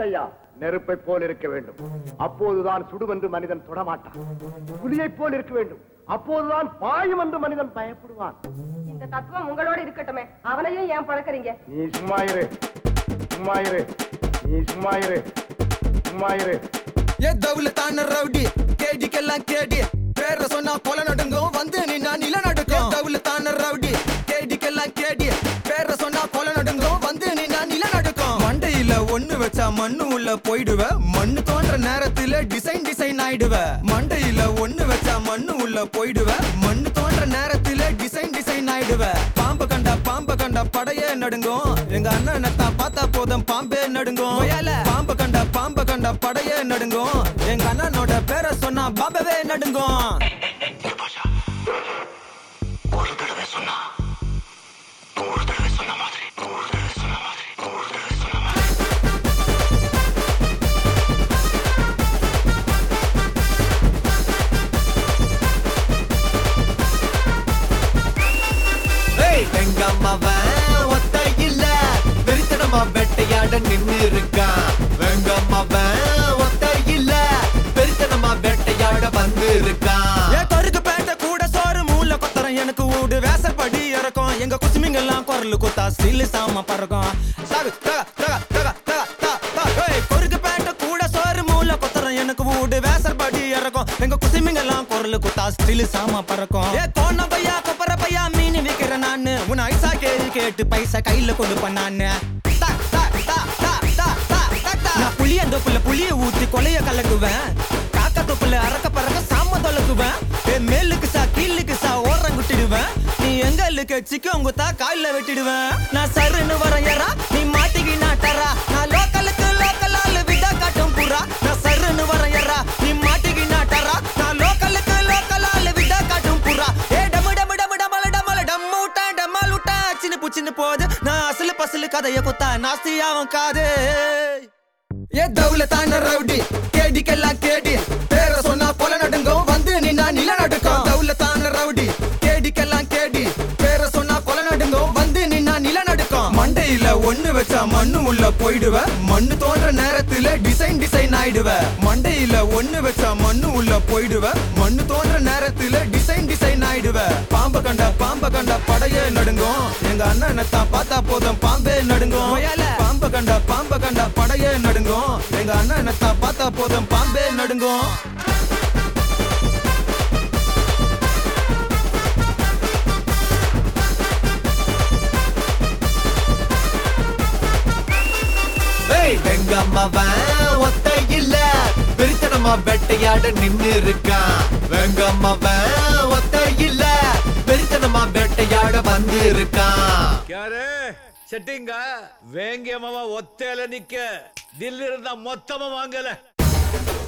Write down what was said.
முத்தையா நெருப்பை போல் இருக்க வேண்டும் அப்போதுதான் சுடுவென்று மனிதன் தொடமாட்டான் புலியைப் போல் இருக்க வேண்டும் அப்போதுதான் பாயும் என்று மனிதன் பயப்படுவான் இந்த தத்துவம் உங்களோட இருக்கட்டுமே அவனையும் ஏன் பழக்கறீங்க நீ சும்மா இரு சும்மா இரு நீ சும்மா இரு சும்மா இரு ஏ தவுலத்தான ரவுடி கேடிக்கெல்லாம் கேடி பேர சொன்னா கொலை நடுங்கும் வந்து நின்னா நில நடுக்கும் தவுலத்தான ரவுடி கேடிக்கெல்லாம் கேடி பேர சொன்னா கொலை நடுங்கும் வந்து நின்னா நில நடுக்கும் மண்டையில ஒண்ணு வச்சா மண்ணு உள்ள போயிடுவ மண்ணு தோன்ற நேரத்துல டிசைன் டிசைன் ஆயிடுவ மண்டையில ஒண்ணு வச்சா மண்ணு உள்ள போயிடுவ மண்ணு தோன்ற நேரத்துல டிசைன் டிசைன் ஆயிடுவ பாம்பு கண்டா பாம்பு கண்டா படையே நடுங்கும் எங்க அண்ணன் தான் பார்த்தா போதும் பாம்பே நடுங்கும் பாம்பு கண்டா பாம்பு கண்டா படையே நடுங்கும் எங்க அண்ணனோட பேரை சொன்னா பாம்பவே நடுங்கும் ஒரு தடவை சொன்னா நூறு தடவை சொன்ன மாதிரி நூறு தடவை சொன்ன மாதிரி நூறு தடவை சொன்ன மாதிரி ஏய், எங்க அம்மாவன் ஒத்த இல்ல வெறித்தனமா வேட்டையாட நின்னு இருக்கான் எங்க அம்மாவன் ஒத்த இல்ல வெறித்தனமா வேட்டையாட வந்து இருக்கான் ஏ கருக்கு பேட்ட கூட சோறு மூல கொத்தரம் எனக்கு ஊடு வேசப்படி இறக்கும் எங்க குசுமிங்கெல்லாம் குரல் குத்தா ஸ்டில் சாம பறக்கும் சாகு, தக, தக, தக, தக, தக, தக. ஏய், கொருக்கு பேட்ட கூட சோறு மூல கொத்தரம் எனக்கு ஊடு வேசற்படி இறக்கும் எங்க குசுமிங்கெல்லாம் குரல் குத்தா ஸ்டில் சாம பறக்கும் ஏ கோண பையா கொப்பர பையா மீன் விக்கிற நானு உன் ஐசா கேள்வி கேட்டு பைசா கையில கொடுப்பேன் நானு தா, தா, தா, தா, தா, தா, தா, தா. நான் புளிய தொப்புல புளிய ஊத்தி கொலைய கலக்குவேன் காக்கா தொப்புல அறக்க பறக்க சாம தொலக்குவேன் ஏ மேலுக்கு சா கீழுக்கு சா ஓரம் குட்டிடுவேன் நீ எங்க இருக்கு சிக்கம் குத்தா கால்ல வெட்டிடுவேன் நான் சருன்னு வரையறா நீ மாட்டிக்கி நாட்டறா நான் லோக்கலுக்கு லோக்கல் ஆளு விதா காட்டும் புறா நான் சருன்னு வரையறா நீ மாட்டிக்கி நாட்டறா நான் லோக்கலுக்கு லோக்கல் ஆளு விதா காட்டும் புறா ஏ டமு டமு டமு டமல டமல டம்மு விட்டா டம்மால் விட்டா சின்ன புச்சின்னு போது நான் அசலு பசலு கதைய குத்தா நாஸ்தி அவன் காது ஏ தவுலத்தான ரவுடி கேடிக்கெல்லாம் கேடி பேர சொன்னா கொலை நடுங்கும் வந்து நின்னா நில நடுக்கும் தவுலத்தான ரவுடி கேடிக்கெல்லாம் கேடி பேர சொன்னா கொலை நடுங்கும் வந்து நின்னா நில நடுக்கும் மண்டையில ஒண்ணு வச்சா மண்ணு உள்ள போயிடுவ மண்ணு தோன்ற நேரத்துல டிசைன் டிசைன் ஆயிடுவ மண்டையில ஒண்ணு வச்சா மண்ணு உள்ள போயிடுவ மண்ணு தோன்ற நேரத்துல டிசைன் டிசைன் ஆயிடுவ பாம்பு கண்டா பாம்பு கண்டா படையே நடுங்கும் எங்க அண்ணனை தான் பார்த்தா போதும் பாம்பே நடுங்கும் பாம்பு கண்டா பாம்பு கண்டா படையே நடுங்கும் எங்க அண்ணனை தான் பார்த்தா போதும் பாம்பே நடுங்கும் ஏய், எங்க அம்மாவன் ஒத்த இல்ல வெறித்தனமா வேட்டையாட நின்னு இருக்கான் எங்க அம்மாவன் ஒத்த இல்ல வெறித்தனமா வேட்டையாட வந்து இருக்கான் ಯಾರೇ ಸೆಟ್ಟಿಂಗ ವೇಂಗ್ಯ ಮಾವ ಒತ್ತೇಲ ನಿಕ್ಕೆ ದಿಲ್ಲಿರದ ಮೊತ್ತಮ ವಾಂಗಲ